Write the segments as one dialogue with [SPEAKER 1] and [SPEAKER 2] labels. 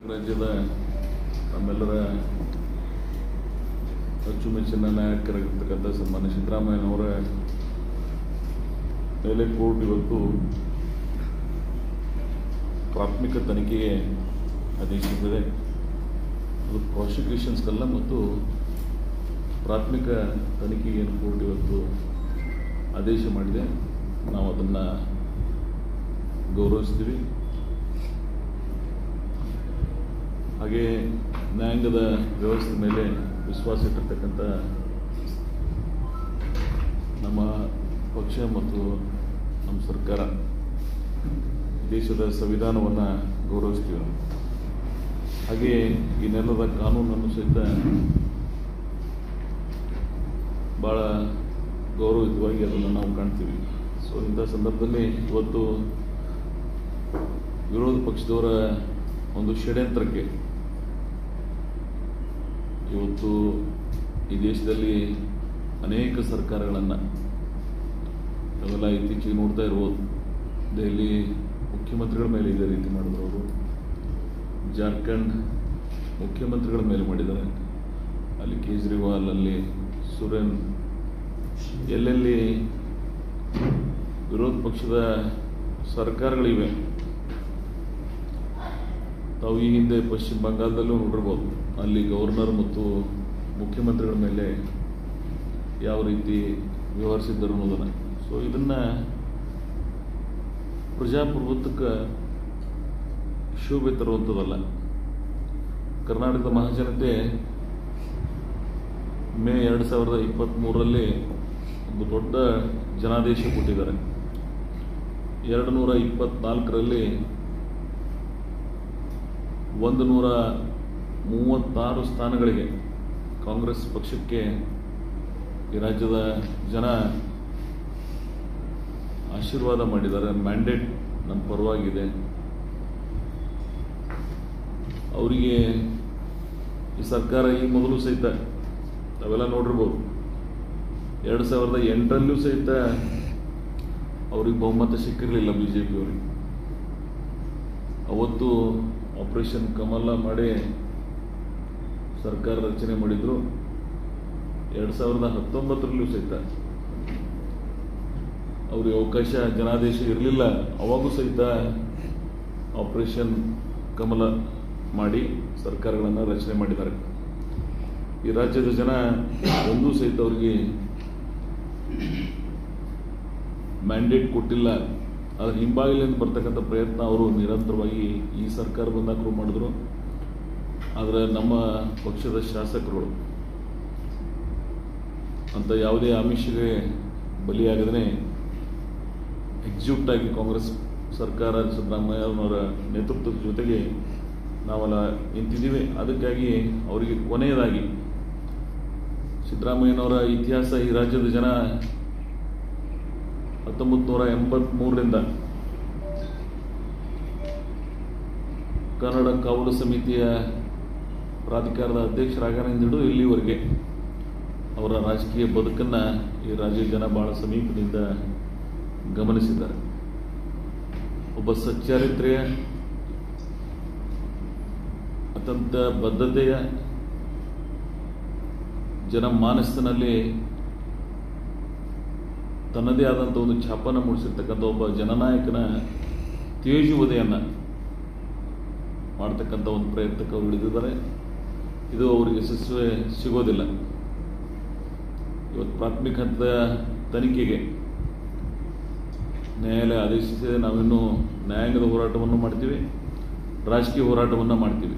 [SPEAKER 1] ರಾಜ್ಯದ ನಮ್ಮೆಲ್ಲರ ಅಚ್ಚುಮೆಚ್ಚಿನ ನಾಯಕರಾಗಿರ್ತಕ್ಕಂಥ ಸನ್ಮಾನ್ಯ ಸಿದ್ದರಾಮಯ್ಯನವರ ಮೇಲೆ ಕೋರ್ಟ್ ಇವತ್ತು ಪ್ರಾಥಮಿಕ ತನಿಖೆಗೆ ಆದೇಶಿಸಿದೆ ಅದು ಪ್ರಾಸಿಕ್ಯೂಷನ್ಸ್ಗೆಲ್ಲ ಮತ್ತು ಪ್ರಾಥಮಿಕ ತನಿಖೆಗೆ ಏನು ಕೋರ್ಟ್ ಇವತ್ತು ಆದೇಶ ಮಾಡಿದೆ ನಾವು ಅದನ್ನು ಗೌರವಿಸ್ತೀವಿ ಹಾಗೆ ನ್ಯಾಯಾಂಗದ ವ್ಯವಸ್ಥೆ ಮೇಲೆ ವಿಶ್ವಾಸ ಇಟ್ಟಿರ್ತಕ್ಕಂಥ ನಮ್ಮ ಪಕ್ಷ ಮತ್ತು ನಮ್ಮ ಸರ್ಕಾರ ದೇಶದ ಸಂವಿಧಾನವನ್ನು ಗೌರವಿಸ್ತೀವಿ ನಾವು ಹಾಗೆ ಈ ನೆಲದ ಕಾನೂನನ್ನು ಸಹಿತ ಭಾಳ ಗೌರವಯುತವಾಗಿ ಅದನ್ನು ನಾವು ಕಾಣ್ತೀವಿ ಸೊ ಇಂಥ ಸಂದರ್ಭದಲ್ಲಿ ಇವತ್ತು ವಿರೋಧ ಪಕ್ಷದವರ ಒಂದು ಷಡ್ಯಂತ್ರಕ್ಕೆ ಇವತ್ತು ಈ ದೇಶದಲ್ಲಿ ಅನೇಕ ಸರ್ಕಾರಗಳನ್ನು ಅವೆಲ್ಲ ಇತ್ತೀಚೆಗೆ ನೋಡ್ತಾ ಇರ್ಬೋದು ದೆಹಲಿ ಮುಖ್ಯಮಂತ್ರಿಗಳ ಮೇಲೆ ಇದೇ ರೀತಿ ಮಾಡಿದ್ರು ಅವರು ಜಾರ್ಖಂಡ್ ಮುಖ್ಯಮಂತ್ರಿಗಳ ಮೇಲೆ ಮಾಡಿದ್ದಾರೆ ಅಲ್ಲಿ ಕೇಜ್ರಿವಾಲ್ ಅಲ್ಲಿ ಸುರೇನ್ ಎಲ್ಲೆಲ್ಲಿ ವಿರೋಧ ಪಕ್ಷದ ಸರ್ಕಾರಗಳಿವೆ ತಾವು ಈ ಹಿಂದೆ ಪಶ್ಚಿಮ ಬಂಗಾಳದಲ್ಲೂ ನೋಡಿರ್ಬೋದು ಅಲ್ಲಿ ಗವರ್ನರ್ ಮತ್ತು ಮುಖ್ಯಮಂತ್ರಿಗಳ ಮೇಲೆ ಯಾವ ರೀತಿ ವ್ಯವಹರಿಸಿದ್ದರು ಅನ್ನೋದನ್ನು ಸೊ ಇದನ್ನು ಪ್ರಜಾಪ್ರಭುತ್ವಕ್ಕೆ ಶೋಭೆ ತರುವಂಥದ್ದಲ್ಲ ಕರ್ನಾಟಕದ ಮಹಾಜನತೆ ಮೇ ಎರಡು ಸಾವಿರದ ಇಪ್ಪತ್ತ್ಮೂರರಲ್ಲಿ ಒಂದು ದೊಡ್ಡ ಜನಾದೇಶ ಕೊಟ್ಟಿದ್ದಾರೆ ಎರಡು ನೂರ ಇಪ್ಪತ್ನಾಲ್ಕರಲ್ಲಿ ಒಂದು ನೂರ ಮೂವತ್ತಾರು ಸ್ಥಾನಗಳಿಗೆ ಕಾಂಗ್ರೆಸ್ ಪಕ್ಷಕ್ಕೆ ಈ ರಾಜ್ಯದ ಜನ ಆಶೀರ್ವಾದ ಮಾಡಿದ್ದಾರೆ ಮ್ಯಾಂಡೇಟ್ ನಮ್ಮ ಪರವಾಗಿದೆ ಅವರಿಗೆ ಈ ಸರ್ಕಾರ ಈ ಮೊದಲು ಸಹಿತ ಅವೆಲ್ಲ ನೋಡಿರ್ಬೋದು ಎರಡು ಸಾವಿರದ ಎಂಟರಲ್ಲೂ ಸಹಿತ ಅವ್ರಿಗೆ ಬಹುಮತ ಸಿಕ್ಕಿರಲಿಲ್ಲ ಬಿ ಜೆ ಪಿಯವ್ರಿಗೆ ಅವತ್ತು ಆಪರೇಷನ್ ಕಮಲ ಮಾಡಿ ಸರ್ಕಾರ ರಚನೆ ಮಾಡಿದ್ರು ಎರಡು ಸಾವಿರದ ಹತ್ತೊಂಬತ್ತರಲ್ಲೂ ಸಹಿತ ಅವ್ರಿಗೆ ಅವಕಾಶ ಜನಾದೇಶ ಇರಲಿಲ್ಲ ಅವಾಗೂ ಸಹಿತ ಆಪರೇಷನ್ ಕಮಲ ಮಾಡಿ ಸರ್ಕಾರಗಳನ್ನು ರಚನೆ ಮಾಡಿದ್ದಾರೆ ಈ ರಾಜ್ಯದ ಜನ ಒಂದೂ ಸಹಿತ ಅವರಿಗೆ ಮ್ಯಾಂಡೇಟ್ ಕೊಟ್ಟಿಲ್ಲ ಅದ್ರ ಹಿಂಬಾಗಿಲಿಂದ ಬರ್ತಕ್ಕಂಥ ಪ್ರಯತ್ನ ಅವರು ನಿರಂತರವಾಗಿ ಈ ಸರ್ಕಾರ ಬಂದಾಕರು ಮಾಡಿದ್ರು ಆದರೆ ನಮ್ಮ ಪಕ್ಷದ ಶಾಸಕರು ಅಂತ ಯಾವುದೇ ಆಮಿಷಗೆ ಬಲಿಯಾಗದೇ ಎಕ್ಸಿಕ್ಯೂಟ್ ಆಗಿ ಕಾಂಗ್ರೆಸ್ ಸರ್ಕಾರ ಸಿದ್ದರಾಮಯ್ಯನವರ ನೇತೃತ್ವದ ಜೊತೆಗೆ ನಾವೆಲ್ಲ ನಿಂತಿದ್ದೀವಿ ಅದಕ್ಕಾಗಿ ಅವರಿಗೆ ಕೊನೆಯದಾಗಿ ಸಿದ್ದರಾಮಯ್ಯನವರ ಇತಿಹಾಸ ಈ ರಾಜ್ಯದ ಜನ ಹತ್ತೊಂಬತ್ತು ನೂರ ಎಂಬತ್ಮೂರರಿಂದ ಕನ್ನಡ ಕಾವಲು ಸಮಿತಿಯ ಪ್ರಾಧಿಕಾರದ ಅಧ್ಯಕ್ಷರಾಗನಿಂದ ಹಿಡಿದು ಇಲ್ಲಿವರೆಗೆ ಅವರ ರಾಜಕೀಯ ಬದುಕನ್ನು ಈ ರಾಜ್ಯದ ಜನ ಬಹಳ ಸಮೀಪದಿಂದ ಗಮನಿಸಿದ್ದಾರೆ ಒಬ್ಬ ಸಚ್ಚಾರಿತ್ರ್ಯ ಅತ್ಯಂತ ಬದ್ಧತೆಯ ಜನಮಾನಸ್ಸಿನಲ್ಲಿ ತನ್ನದೇ ಆದಂಥ ಒಂದು ಛಾಪನ್ನು ಮೂಡಿಸಿರ್ತಕ್ಕಂಥ ಒಬ್ಬ ಜನನಾಯಕನ ತೇಜುವದೆಯನ್ನು ಮಾಡ್ತಕ್ಕಂಥ ಒಂದು ಪ್ರಯತ್ನಕ್ಕೆ ಅವರು ಹಿಡಿದಿದ್ದಾರೆ ಇದು ಅವರಿಗೆ ಯಶಸ್ವಿ ಸಿಗೋದಿಲ್ಲ ಇವತ್ತು ಪ್ರಾಥಮಿಕ ಹಂತದ ತನಿಖೆಗೆ ನ್ಯಾಯಾಲಯ ಆದೇಶಿಸಿದೆ ನಾವಿನ್ನೂ ನ್ಯಾಯಾಂಗದ ಹೋರಾಟವನ್ನು ಮಾಡ್ತೀವಿ ರಾಜಕೀಯ ಹೋರಾಟವನ್ನು ಮಾಡ್ತೀವಿ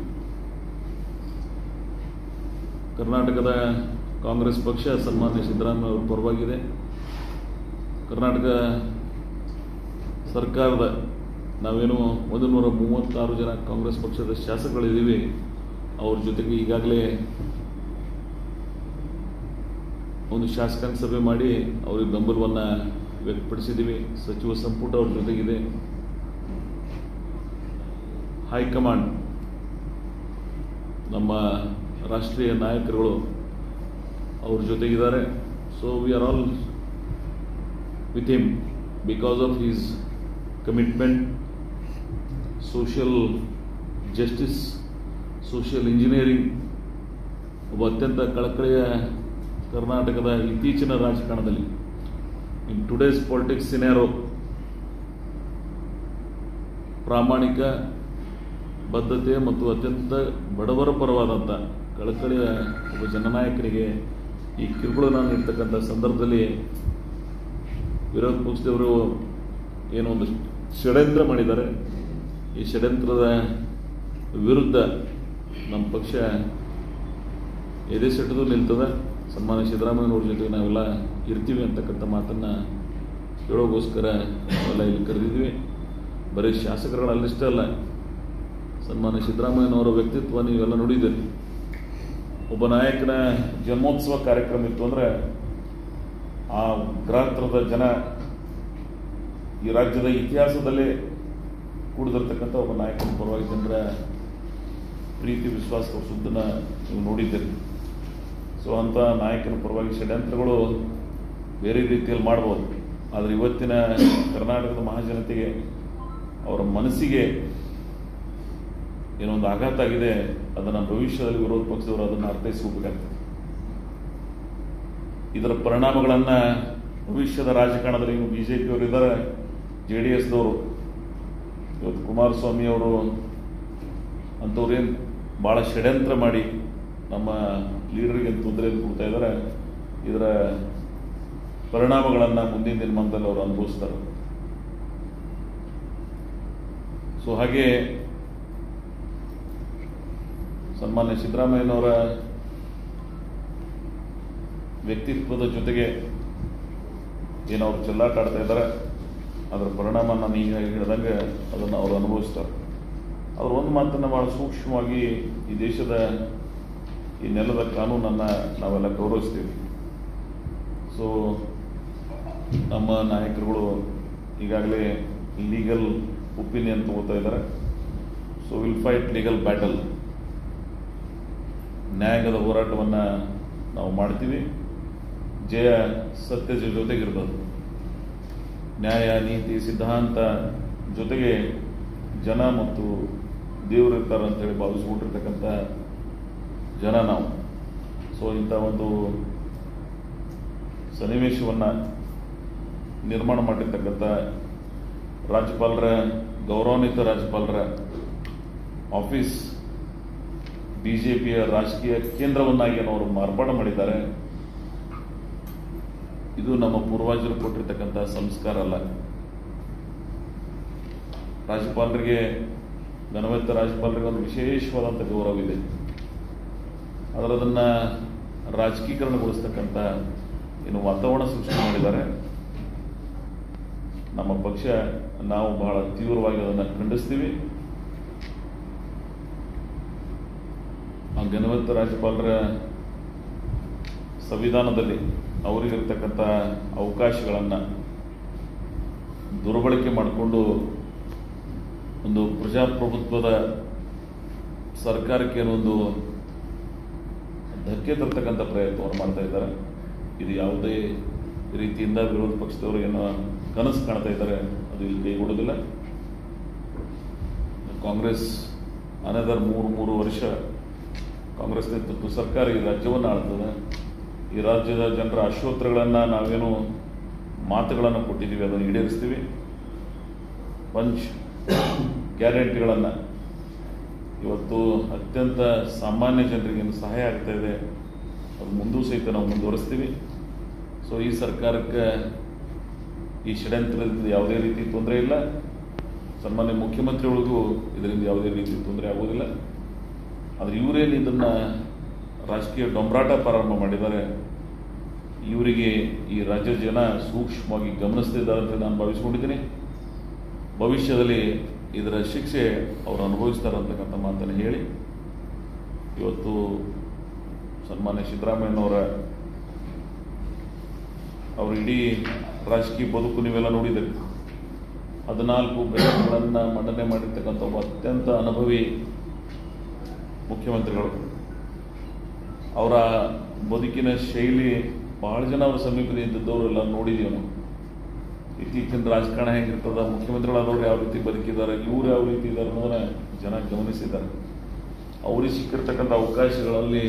[SPEAKER 1] ಕರ್ನಾಟಕದ ಕಾಂಗ್ರೆಸ್ ಪಕ್ಷ ಸನ್ಮಾನ್ಯ ಸಿದ್ದರಾಮಯ್ಯ ಅವರ ಪರವಾಗಿದೆ ಕರ್ನಾಟಕ ಸರ್ಕಾರದ ನಾವೇನು ಒಂದು ನೂರ ಮೂವತ್ತಾರು ಜನ ಕಾಂಗ್ರೆಸ್ ಪಕ್ಷದ ಶಾಸಕಗಳಿದ್ದೀವಿ ಅವ್ರ ಜೊತೆಗೆ ಈಗಾಗಲೇ ಒಂದು ಶಾಸಕಾಂಗ ಸಭೆ ಮಾಡಿ ಅವ್ರಿಗೆ ಬೆಂಬಲವನ್ನು ವ್ಯಕ್ತಪಡಿಸಿದ್ದೀವಿ ಸಚಿವ ಸಂಪುಟ ಅವ್ರ ಜೊತೆಗಿದೆ ಹೈಕಮಾಂಡ್ ನಮ್ಮ ರಾಷ್ಟ್ರೀಯ ನಾಯಕರುಗಳು ಅವ್ರ ಜೊತೆಗಿದ್ದಾರೆ so we are all with him because of his commitment, social justice social engineering ಒಬ್ಬ ಅತ್ಯಂತ ಕಳಕಳಿಯ ಕರ್ನಾಟಕದ ಇತ್ತೀಚಿನ ರಾಜಕಾರಣದಲ್ಲಿ ಇನ್ ಟುಡೇಸ್ ಪಾಲಿಟಿಕ್ಸ್ ಸಿನ್ಯಾರೋ ಪ್ರಾಮಾಣಿಕ ಬದ್ಧತೆ ಮತ್ತು ಅತ್ಯಂತ ಬಡವರ ಪರವಾದಂಥ ಕಳಕಳಿಯ ಒಬ್ಬ ಜನನಾಯಕನಿಗೆ ಈ ಕಿರುಕುಳನ ನೀಡ್ತಕ್ಕಂಥ ಸಂದರ್ಭದಲ್ಲಿ ವಿರೋಧ ಪಕ್ಷದವರು ಏನೋ ಒಂದು ಷಡ್ಯಂತ್ರ ಮಾಡಿದ್ದಾರೆ ಈ ಷಡ್ಯಂತ್ರದ ವಿರುದ್ಧ ನಮ್ಮ ಪಕ್ಷ ಎದೆ ಸೆಟದು ನಿಲ್ತದೆ ಸನ್ಮಾನ್ಯ ಸಿದ್ದರಾಮಯ್ಯನವ್ರ ಜೊತೆ ನಾವೆಲ್ಲ ಇರ್ತೀವಿ ಅಂತಕ್ಕಂಥ ಮಾತನ್ನು ಹೇಳೋಗೋಸ್ಕರ ನಾವೆಲ್ಲ ಇಲ್ಲಿ ಕರೆದಿದ್ವಿ ಬರೀ ಶಾಸಕರುಗಳಲ್ಲಷ್ಟೇ ಅಲ್ಲ ಸನ್ಮಾನ್ಯ ಸಿದ್ದರಾಮಯ್ಯನವರ ವ್ಯಕ್ತಿತ್ವ ನೀವೆಲ್ಲ ನೋಡಿದ್ದೀರಿ ಒಬ್ಬ ನಾಯಕನ ಜನ್ಮೋತ್ಸವ ಕಾರ್ಯಕ್ರಮ ಇತ್ತು ಅಂದರೆ ಆ ಗ್ರಾತ್ರದ ಜನ ಈ ರಾಜ್ಯದ ಇತಿಹಾಸದಲ್ಲೇ ಕೂಡಿದಿರ್ತಕ್ಕಂಥ ಒಬ್ಬ ನಾಯಕನ ಪರವಾಗಿ ಜನರ ಪ್ರೀತಿ ವಿಶ್ವಾಸ ತೋರಿಸೋದನ್ನ ನೀವು ನೋಡಿದ್ದೀರಿ ಸೊ ಅಂಥ ನಾಯಕನ ಪರವಾಗಿ ಷಡ್ಯಂತ್ರಗಳು ಬೇರೆ ರೀತಿಯಲ್ಲಿ ಮಾಡ್ಬೋದು ಆದರೆ ಇವತ್ತಿನ ಕರ್ನಾಟಕದ ಮಹಾಜನತೆಗೆ ಅವರ ಮನಸ್ಸಿಗೆ ಏನೊಂದು ಆಘಾತ ಆಗಿದೆ ಅದನ್ನು ಭವಿಷ್ಯದಲ್ಲಿ ವಿರೋಧ ಪಕ್ಷದವರು ಅದನ್ನು ಅರ್ಥೈಸ್ಕೋಬೇಕಾಗ್ತದೆ ಇದರ ಪರಿಣಾಮಗಳನ್ನು ಭವಿಷ್ಯದ ರಾಜಕಾರಣದಲ್ಲಿ ಇನ್ನು ಬಿ ಜೆ ಪಿಯವರು ಇದ್ದಾರೆ ಜೆ ಡಿ ಎಸ್ದವರು ಇವತ್ತು ಕುಮಾರಸ್ವಾಮಿ ಅವರು ಅಂಥವ್ರೇನು ಭಾಳ ಷಡ್ಯಂತ್ರ ಮಾಡಿ ನಮ್ಮ ಲೀಡರ್ಗೆ ತೊಂದರೆ ಕೊಡ್ತಾ ಇದ್ದಾರೆ ಇದರ ಪರಿಣಾಮಗಳನ್ನು ಮುಂದಿನ ದಿನಮಾನದಲ್ಲಿ ಅವರು ಅನುಭವಿಸ್ತಾರೆ ಸೊ ಹಾಗೆ ಸನ್ಮಾನ್ಯ ಸಿದ್ದರಾಮಯ್ಯನವರ ವ್ಯಕ್ತಿತ್ವದ ಜೊತೆಗೆ ಏನು ಅವ್ರು ಚೆಲ್ಲಾಟ ಆಡ್ತಾ ಇದ್ದಾರೆ ಅದರ ಪರಿಣಾಮ ನಾನು ಈಗ ಹೇಳಿದಂಗೆ ಅದನ್ನು ಅವರು ಅನುಭವಿಸ್ತಾರೆ ಅವ್ರ ಒಂದು ಮಾತನ್ನು ಭಾಳ ಸೂಕ್ಷ್ಮವಾಗಿ ಈ ದೇಶದ ಈ ನೆಲದ ಕಾನೂನನ್ನು ನಾವೆಲ್ಲ ಗೌರವಿಸ್ತೀವಿ ಸೊ ನಮ್ಮ ನಾಯಕರುಗಳು ಈಗಾಗಲೇ ಲೀಗಲ್ ಒಪಿನಿಯನ್ ತಗೋತಾ ಇದ್ದಾರೆ so will fight legal battle ನ್ಯಾಯಾಂಗದ ಹೋರಾಟವನ್ನು ನಾವು ಮಾಡ್ತೀವಿ ಜಯ ಸತ್ಯದ ಜೊತೆಗಿರ್ತದೆ ನ್ಯಾಯ ನೀತಿ ಸಿದ್ಧಾಂತ ಜೊತೆಗೆ ಜನ ಮತ್ತು ದೇವರು ಇರ್ತಾರೆ ಅಂತೇಳಿ ಭಾವಿಸ್ಕೊಂಡಿರ್ತಕ್ಕಂಥ ಜನ ನಾವು ಸೊ ಇಂಥ ಒಂದು ಸನ್ನಿವೇಶವನ್ನು ನಿರ್ಮಾಣ ಮಾಡಿರ್ತಕ್ಕಂಥ ರಾಜ್ಯಪಾಲರ ಗೌರವಾನ್ವಿತ ರಾಜ್ಯಪಾಲರ ಆಫೀಸ್ ಬಿ ಜೆ ಪಿಯ ರಾಜಕೀಯ ಕೇಂದ್ರವನ್ನಾಗಿ ಅವರು ಮಾರ್ಪಾಡು ಮಾಡಿದ್ದಾರೆ ಇದು ನಮ್ಮ ಪೂರ್ವಜರು ಕೊಟ್ಟಿರ್ತಕ್ಕಂಥ ಸಂಸ್ಕಾರ ಅಲ್ಲ ರಾಜ್ಯಪಾಲರಿಗೆ ಘನವೆತ್ತ ರಾಜ್ಯಪಾಲರಿಗೆ ಒಂದು ವಿಶೇಷವಾದಂಥ ಗೌರವ ಇದೆ ಆದರೆ ಅದನ್ನು ರಾಜಕೀಕರಣಗೊಳಿಸ್ತಕ್ಕಂಥ ಏನು ವಾತಾವರಣ ಸೃಷ್ಟಿ ಮಾಡಿದ್ದಾರೆ ನಮ್ಮ ಪಕ್ಷ ನಾವು ಬಹಳ ತೀವ್ರವಾಗಿ ಅದನ್ನು ಖಂಡಿಸ್ತೀವಿ ಆ ಘನವಂತ ರಾಜ್ಯಪಾಲರ ಸಂವಿಧಾನದಲ್ಲಿ ಅವರಿಗಿರ್ತಕ್ಕಂಥ ಅವಕಾಶಗಳನ್ನು ದುರ್ಬಳಕೆ ಮಾಡಿಕೊಂಡು ಒಂದು ಪ್ರಜಾಪ್ರಭುತ್ವದ ಸರ್ಕಾರಕ್ಕೆ ಏನೊಂದು ಧಕ್ಕೆ ತರ್ತಕ್ಕಂಥ ಪ್ರಯತ್ನವನ್ನು ಮಾಡ್ತಾ ಇದ್ದಾರೆ ಇದು ಯಾವುದೇ ರೀತಿಯಿಂದ ವಿರೋಧ ಪಕ್ಷದವರು ಏನೋ ಕನಸು ಕಾಣ್ತಾ ಇದ್ದಾರೆ ಅದು ಇಲ್ಲಿ ಕೈಗೂಡೋದಿಲ್ಲ ಕಾಂಗ್ರೆಸ್ ಅನದರ್ ಮೂರು ಮೂರು ವರ್ಷ ಕಾಂಗ್ರೆಸ್ ನೇತೃತ್ವ ಸರ್ಕಾರ ಈ ರಾಜ್ಯವನ್ನು ಆಳ್ತದೆ ಈ ರಾಜ್ಯದ ಜನರ ಅಶ್ವತ್ರಗಳನ್ನು ನಾವೇನು ಮಾತುಗಳನ್ನು ಕೊಟ್ಟಿದ್ದೀವಿ ಅದನ್ನು ಈಡೇರಿಸ್ತೀವಿ ಪಂಚ್ ಗ್ಯಾರಂಟಿಗಳನ್ನು ಇವತ್ತು ಅತ್ಯಂತ ಸಾಮಾನ್ಯ ಜನರಿಗೆ ಏನು ಸಹಾಯ ಆಗ್ತಾ ಇದೆ ಅದು ಮುಂದೂ ಸಹಿತ ನಾವು ಮುಂದುವರಿಸ್ತೀವಿ ಸೊ ಈ ಸರ್ಕಾರಕ್ಕೆ ಈ ಷಡ್ಯಂತ್ರದಿಂದ ಯಾವುದೇ ರೀತಿ ತೊಂದರೆ ಇಲ್ಲ ಸನ್ಮಾನ್ಯ ಮುಖ್ಯಮಂತ್ರಿಗಳಿಗೂ ಇದರಿಂದ ಯಾವುದೇ ರೀತಿ ತೊಂದರೆ ಆಗೋದಿಲ್ಲ ಆದರೆ ಇವರೇನು ಇದನ್ನು ರಾಜಕೀಯ ಡೊಂಬರಾಟ ಪ್ರಾರಂಭ ಮಾಡಿದ್ದಾರೆ ಇವರಿಗೆ ಈ ರಾಜ್ಯ ಜನ ಸೂಕ್ಷ್ಮವಾಗಿ ಗಮನಿಸ್ತಿದ್ದಾರೆ ಅಂತ ನಾನು ಭಾವಿಸ್ಕೊಂಡಿದ್ದೀನಿ ಭವಿಷ್ಯದಲ್ಲಿ ಇದರ ಶಿಕ್ಷೆ ಅವರು ಅನುಭವಿಸ್ತಾರೆ ಅಂತಕ್ಕಂಥ ಮಾತನ್ನು ಹೇಳಿ ಇವತ್ತು ಸನ್ಮಾನ್ಯ ಸಿದ್ದರಾಮಯ್ಯನವರ ಅವರು ಇಡೀ ರಾಜಕೀಯ ಬದುಕು ನೀವೆಲ್ಲ ನೋಡಿದ್ದೀರಿ ಹದಿನಾಲ್ಕು ಬಜೆಟ್ಗಳನ್ನು ಮಂಡನೆ ಮಾಡಿರ್ತಕ್ಕಂಥ ಒಬ್ಬ ಅತ್ಯಂತ ಅನುಭವಿ ಮುಖ್ಯಮಂತ್ರಿಗಳು ಅವರ ಬದುಕಿನ ಶೈಲಿ ಬಹಳ ಜನ ಅವರ ಸಮೀಪದಲ್ಲಿ ಇದ್ದದ್ದವರೆಲ್ಲ ನೋಡಿದೀವಿ ನಾವು ಇತ್ತೀಚಿನ ರಾಜಕಾರಣ ಹೇಗಿರ್ತದ ಮುಖ್ಯಮಂತ್ರಿಗಳಾದವ್ರು ಯಾವ ರೀತಿ ಬದುಕಿದ್ದಾರೆ ಇವ್ರು ಯಾವ ರೀತಿ ಇದ್ದಾರೆ ಅನ್ನೋದನ್ನ ಜನ ಗಮನಿಸಿದ್ದಾರೆ ಅವ್ರಿಗೆ ಸಿಕ್ಕಿರ್ತಕ್ಕಂಥ ಅವಕಾಶಗಳಲ್ಲಿ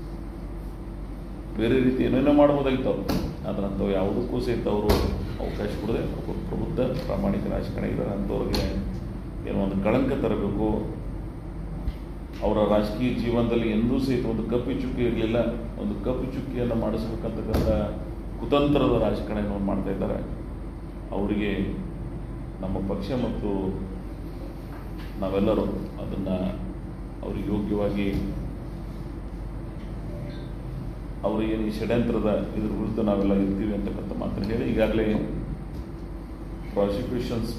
[SPEAKER 1] ಬೇರೆ ರೀತಿ ಏನೇನೋ ಮಾಡ್ಬೋದಾಗಿತ್ತು ಅವರು ಆದರೆ ಅಂಥವು ಯಾವುದಕ್ಕೂ ಸಹಿತ ಅವರು ಅವಕಾಶ ಕೊಡದೆ ಅವರು ಪ್ರಬುದ್ಧ ಪ್ರಾಮಾಣಿಕ ರಾಜಕಾರಣಿ ಇದ್ದಾರೆ ಅಂಥವ್ರಿಗೆ ಏನೋ ಒಂದು ಕಳಂಕ ತರಬೇಕು ಅವರ ರಾಜಕೀಯ ಜೀವನದಲ್ಲಿ ಎಂದೂ ಸಹಿತ ಒಂದು ಕಪ್ಪು ಚುಕ್ಕಿ ಇರಲಿಲ್ಲ ಒಂದು ಕಪ್ಪು ಚುಕ್ಕಿಯನ್ನು ಮಾಡಿಸ್ಬೇಕಂತಕ್ಕಂಥ ಕುತಂತ್ರದ ರಾಜಕಾರಣವನ್ನು ಮಾಡ್ತಾ ಇದ್ದಾರೆ ಅವರಿಗೆ ನಮ್ಮ ಪಕ್ಷ ಮತ್ತು ನಾವೆಲ್ಲರೂ ಅದನ್ನು ಅವ್ರಿಗೆ ಯೋಗ್ಯವಾಗಿ ಅವರು ಏನು ಈ ಷಡ್ಯಂತ್ರದ ಇದ್ರ ವಿರುದ್ಧ ನಾವೆಲ್ಲ ಇರ್ತೀವಿ ಅಂತಕ್ಕಂಥ ಮಾತನ್ನು ಹೇಳಿ ಈಗಾಗಲೇ ಪ್ರಾಸಿಕ್ಯೂಷನ್ಸ್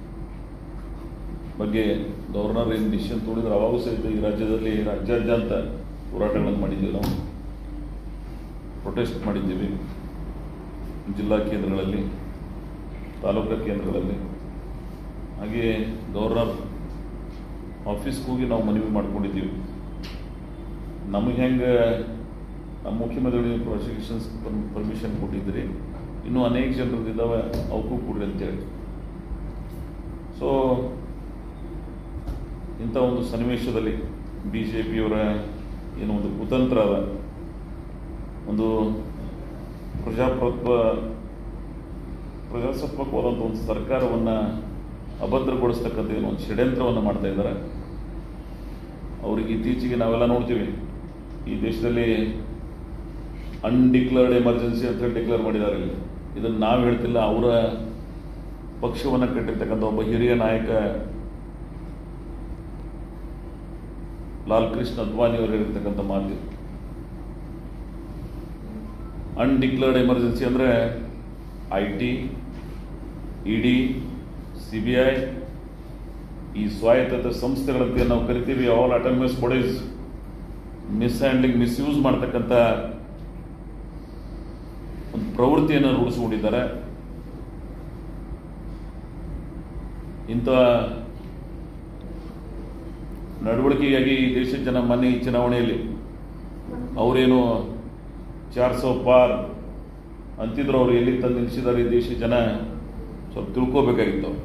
[SPEAKER 1] ಬಗ್ಗೆ ಗವರ್ನರ್ ಏನು ಡಿಸಿಷನ್ ತೊಗೊಂಡಿದ್ರು ಅವಾಗೂ ಸಹಿತ ಈ ರಾಜ್ಯದಲ್ಲಿ ರಾಜ್ಯಾದ್ಯಂತ ಹೋರಾಟಗಳನ್ನು ಮಾಡಿದ್ದೀವಿ ನಾವು ಪ್ರೊಟೆಸ್ಟ್ ಮಾಡಿದ್ದೀವಿ ಜಿಲ್ಲಾ ಕೇಂದ್ರಗಳಲ್ಲಿ ತಾಲೂಕಾ ಕೇಂದ್ರಗಳಲ್ಲಿ ಹಾಗೆಯೇ ಗವರ್ನರ್ ಆಫೀಸ್ಗೆ ಹೋಗಿ ನಾವು ಮನವಿ ಮಾಡ್ಕೊಂಡಿದ್ದೀವಿ ನಮಗೆ ಹೆಂಗೆ ನಮ್ಮ ಮುಖ್ಯಮಂತ್ರಿಗಳಿಗೆ ಪ್ರಾಸಿಕ್ಯೂಷನ್ಸ್ ಪರ್ಮಿಷನ್ ಕೊಟ್ಟಿದ್ರಿ ಇನ್ನೂ ಅನೇಕ ಜನರದ್ದು ಇದ್ದಾವೆ ಅವಕ್ಕೂ ಕೊಡ್ರಿ ಅಂತೇಳಿ ಸೊ ಇಂಥ ಒಂದು ಸನ್ನಿವೇಶದಲ್ಲಿ ಬಿ ಜೆ ಪಿಯವರ ಏನು ಒಂದು ಕುತಂತ್ರ ಅದ ಒಂದು ಪ್ರಜಾಪ್ರಭುತ್ವ ಪ್ರಜಾಸತ್ತಾತ್ಮಕವಾದಂಥ ಒಂದು ಸರ್ಕಾರವನ್ನು ಅಭದ್ರಗೊಳಿಸ್ತಕ್ಕಂಥ ಏನೋ ಒಂದು ಷಡ್ಯಂತ್ರವನ್ನು ಮಾಡ್ತಾ ಇದ್ದಾರೆ ಅವ್ರಿಗೆ ಇತ್ತೀಚೆಗೆ ನಾವೆಲ್ಲ ನೋಡ್ತೀವಿ ಈ ದೇಶದಲ್ಲಿ ಅನ್ಡಿಕ್ಲರ್ಡ್ ಎಮರ್ಜೆನ್ಸಿ ಅಂತ ಹೇಳಿ ಡಿಕ್ಲೇರ್ ಮಾಡಿದ್ದಾರೆ ಇಲ್ಲಿ ಇದನ್ನು ನಾವು ಹೇಳ್ತಿಲ್ಲ ಅವರ ಪಕ್ಷವನ್ನು ಕಟ್ಟಿರ್ತಕ್ಕಂಥ ಒಬ್ಬ ಹಿರಿಯ ನಾಯಕ ಲಾಲ್ ಕೃಷ್ಣ ಅದ್ವಾನಿ ಅವರು ಹೇಳಿರ್ತಕ್ಕಂಥ ಮಾತು ಅನ್ಡಿಕ್ಲರ್ಡ್ ಎಮರ್ಜೆನ್ಸಿ ಅಂದರೆ I T E D C B I ಈ ಸ್ವಾಯತ್ತ ಸಂಸ್ಥೆಗಳಂತೆ ನಾವು ಕರಿತೀವಿ all autonomous bodies mishandling misuse ಮಾಡ್ತಕ್ಕಂಥ ಒಂದು ಪ್ರವೃತ್ತಿಯನ್ನು ರೂಢಿಸಿಕೊಂಡಿದ್ದಾರೆ ಇಂಥ ನಡವಳಿಕೆಯಾಗಿ ಈ ದೇಶದ ಜನ ಮೊನ್ನೆ ಈ ಚುನಾವಣೆಯಲ್ಲಿ ಅವರೇನು ಚಾರ್ ಸೌ ಪಾರ್ ಅಂತಿದ್ರು ಅವರು ಎಲ್ಲಿ ತಂದು ನಿಲ್ಲಿಸಿದ್ದಾರೆ ಈ ದೇಶದ ಜನ ಸ್ವಲ್ಪ ತಿಳ್ಕೋಬೇಕಾಗಿತ್ತು ಅವ್ರು.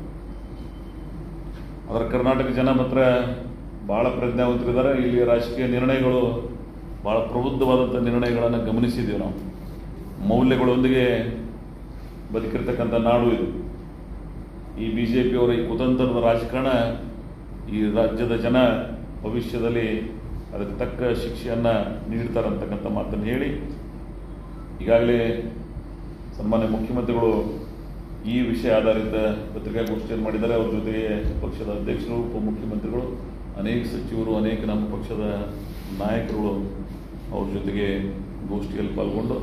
[SPEAKER 1] ಆದರೆ ಕರ್ನಾಟಕ ಜನ ಮಾತ್ರ ಭಾಳ ಪ್ರಜ್ಞಾವಂತರಿದ್ದಾರೆ ಇಲ್ಲಿ ರಾಜಕೀಯ ನಿರ್ಣಯಗಳು ಭಾಳ ಪ್ರಬುದ್ಧವಾದಂಥ ನಿರ್ಣಯಗಳನ್ನು ಗಮನಿಸಿದ್ದೀವಿ ನಾವು ಮೌಲ್ಯಗಳೊಂದಿಗೆ ಬದುಕಿರ್ತಕ್ಕಂಥ ನಾಡು ಇದು ಈ ಬಿ ಜೆ ಪಿಯವರ ಈ ಕುತಂತ್ರದ ರಾಜಕಾರಣ ಈ ರಾಜ್ಯದ ಜನ ಭವಿಷ್ಯದಲ್ಲಿ ಅದಕ್ಕೆ ತಕ್ಕ ಶಿಕ್ಷೆಯನ್ನು ನೀಡ್ತಾರೆ ಅಂತಕ್ಕಂಥ ಮಾತನ್ನು ಹೇಳಿ ಈಗಾಗಲೇ ಸನ್ಮಾನ್ಯ ಮುಖ್ಯಮಂತ್ರಿಗಳು ಈ ವಿಷಯ ಆಧಾರಿತ ಪತ್ರಿಕಾಗೋಷ್ಠಿಯನ್ನು ಮಾಡಿದ್ದಾರೆ ಅವ್ರ ಜೊತೆಗೆ ಪಕ್ಷದ ಅಧ್ಯಕ್ಷರು ಉಪಮುಖ್ಯಮಂತ್ರಿಗಳು ಅನೇಕ ಸಚಿವರು ಅನೇಕ ನಮ್ಮ ಪಕ್ಷದ ನಾಯಕರುಗಳು ಅವ್ರ ಜೊತೆಗೆ ಗೋಷ್ಠಿಯಲ್ಲಿ ಪಾಲ್ಗೊಂಡು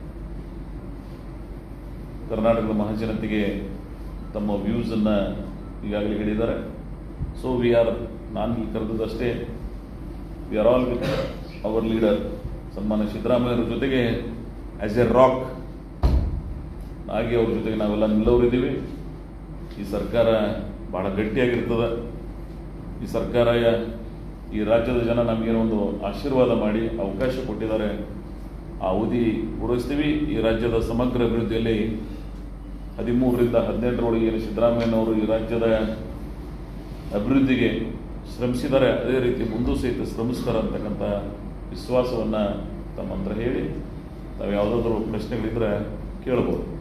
[SPEAKER 1] ಕರ್ನಾಟಕದ ಮಹಾಜನತೆಗೆ ತಮ್ಮ ವ್ಯೂಸನ್ನು ಈಗಾಗಲೇ ಹೇಳಿದ್ದಾರೆ ಸೊ ವಿ ಆರ್ ನಾನು ಇಲ್ಲಿ ಕರೆದಷ್ಟೇ we are all with our leader ಸನ್ಮಾನ್ಯ ಸಿದ್ದರಾಮಯ್ಯವ್ರ ಜೊತೆಗೆ ಆ್ಯಸ್ ಎ ರಾಕ್ ಹಾಗೆ ಅವ್ರ ಜೊತೆಗೆ ನಾವೆಲ್ಲ ನಿಲ್ಲವರಿದ್ದೀವಿ ಈ ಸರ್ಕಾರ ಭಾಳ ಗಟ್ಟಿಯಾಗಿರ್ತದೆ ಈ ಸರ್ಕಾರ ಈ ರಾಜ್ಯದ ಜನ ನಮಗೇನೋ ಒಂದು ಆಶೀರ್ವಾದ ಮಾಡಿ ಅವಕಾಶ ಕೊಟ್ಟಿದ್ದಾರೆ ಆ ಅವಧಿ ಪೂರೈಸ್ತೀವಿ ಈ ರಾಜ್ಯದ ಸಮಗ್ರ ಅಭಿವೃದ್ಧಿಯಲ್ಲಿ ಹದಿಮೂರರಿಂದ ಹದಿನೆಂಟರೊಳಗೆ ಏನು ಸಿದ್ದರಾಮಯ್ಯನವರು ಈ ರಾಜ್ಯದ ಅಭಿವೃದ್ಧಿಗೆ ಶ್ರಮಿಸಿದ್ದಾರೆ ಅದೇ ರೀತಿ ಮುಂದೂ ಸಹಿತ ಶ್ರಮಿಸ್ತಾರೆ ಅಂತಕ್ಕಂಥ ವಿಶ್ವಾಸವನ್ನು ತಮ್ಮ ಹತ್ರ ಹೇಳಿ ತಾವು ಯಾವುದಾದ್ರೂ ಪ್ರಶ್ನೆಗಳಿದ್ರೆ ಕೇಳ್ಬೋದು